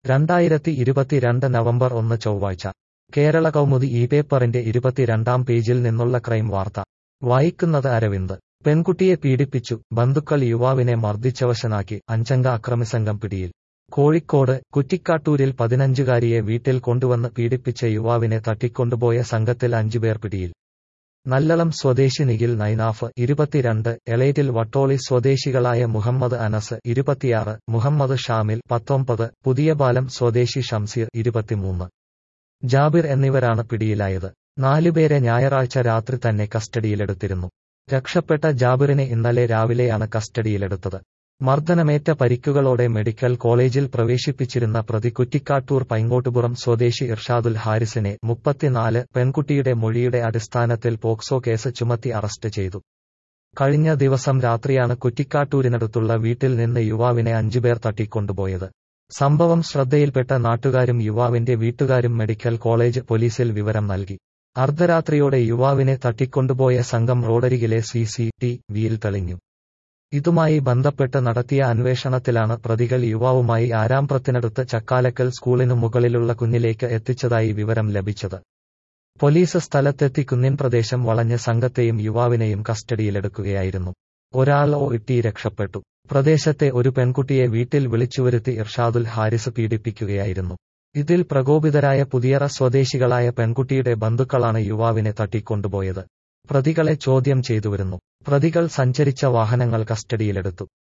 രണ്ടായിരത്തി ഇരുപത്തിരണ്ട് നവംബർ ഒന്ന് ചൊവ്വാഴ്ച കേരള കൗമുദി ഈ പേപ്പറിന്റെ ഇരുപത്തിരണ്ടാം പേജിൽ നിന്നുള്ള ക്രൈം വാർത്ത വായിക്കുന്നത് അരവിന്ദ് പെൺകുട്ടിയെ പീഡിപ്പിച്ചു ബന്ധുക്കൾ യുവാവിനെ മർദ്ദിച്ചവശനാക്കി അഞ്ചംഗ അക്രമിസംഘം പിടിയിൽ കോഴിക്കോട് കുറ്റിക്കാട്ടൂരിൽ പതിനഞ്ചുകാരിയെ വീട്ടിൽ കൊണ്ടുവന്ന് പീഡിപ്പിച്ച യുവാവിനെ തട്ടിക്കൊണ്ടുപോയ സംഘത്തിൽ അഞ്ചുപേർ പിടിയിൽ നല്ലളം സ്വദേശി നിഖിൽ നൈനാഫ് ഇരുപത്തിരണ്ട് എളേറ്റിൽ വട്ടോളി സ്വദേശികളായ മുഹമ്മദ് അനസ് ഇരുപത്തിയാറ് മുഹമ്മദ് ഷാമിൽ പത്തൊമ്പത് പുതിയപാലം സ്വദേശി ഷംസീർ ഇരുപത്തിമൂന്ന് ജാബിർ എന്നിവരാണ് പിടിയിലായത് നാലുപേരെ ഞായറാഴ്ച രാത്രി തന്നെ കസ്റ്റഡിയിലെടുത്തിരുന്നു രക്ഷപ്പെട്ട ജാബിറിനെ ഇന്നലെ രാവിലെയാണ് കസ്റ്റഡിയിലെടുത്തത് മർദ്ദനമേറ്റ പരിക്കുകളോടെ മെഡിക്കൽ കോളേജിൽ പ്രവേശിപ്പിച്ചിരുന്ന പ്രതി കുറ്റിക്കാട്ടൂർ പൈങ്ങോട്ടുപുറം സ്വദേശി ഇർഷാദുൽ ഹാരിസിനെ മുപ്പത്തിനാല് പെൺകുട്ടിയുടെ മൊഴിയുടെ അടിസ്ഥാനത്തിൽ പോക്സോ കേസ് ചുമത്തി അറസ്റ്റ് ചെയ്തു കഴിഞ്ഞ ദിവസം രാത്രിയാണ് കുറ്റിക്കാട്ടൂരിനടുത്തുള്ള വീട്ടിൽ നിന്ന് യുവാവിനെ അഞ്ചുപേർ തട്ടിക്കൊണ്ടുപോയത് സംഭവം ശ്രദ്ധയിൽപ്പെട്ട നാട്ടുകാരും യുവാവിന്റെ വീട്ടുകാരും മെഡിക്കൽ കോളേജ് പോലീസിൽ വിവരം നൽകി അർദ്ധരാത്രിയോടെ യുവാവിനെ തട്ടിക്കൊണ്ടുപോയ സംഘം റോഡരികിലെ സി സി ടി വിയിൽ തെളിഞ്ഞു ഇതുമായി ബന്ധപ്പെട്ട് നടത്തിയ അന്വേഷണത്തിലാണ് പ്രതികൾ യുവാവുമായി ആരാമ്പ്രത്തിനടുത്ത് ചക്കാലക്കൽ സ്കൂളിനു മുകളിലുള്ള കുന്നിലേക്ക് എത്തിച്ചതായി വിവരം ലഭിച്ചത് പോലീസ് സ്ഥലത്തെത്തി കുന്നിൻ പ്രദേശം വളഞ്ഞ് സംഘത്തെയും യുവാവിനെയും കസ്റ്റഡിയിലെടുക്കുകയായിരുന്നു ഒരാൾ ഓ ഇട്ടി രക്ഷപ്പെട്ടു പ്രദേശത്തെ ഒരു പെൺകുട്ടിയെ വീട്ടിൽ വിളിച്ചുവരുത്തി ഇർഷാദുൽ ഹാരിസ് പീഡിപ്പിക്കുകയായിരുന്നു ഇതിൽ പ്രകോപിതരായ പുതിയറ സ്വദേശികളായ പെൺകുട്ടിയുടെ ബന്ധുക്കളാണ് യുവാവിനെ തട്ടിക്കൊണ്ടുപോയത് പ്രതികളെ ചോദ്യം ചെയ്തുവരുന്നു പ്രതികൾ സഞ്ചരിച്ച വാഹനങ്ങൾ കസ്റ്റഡിയിലെടുത്തു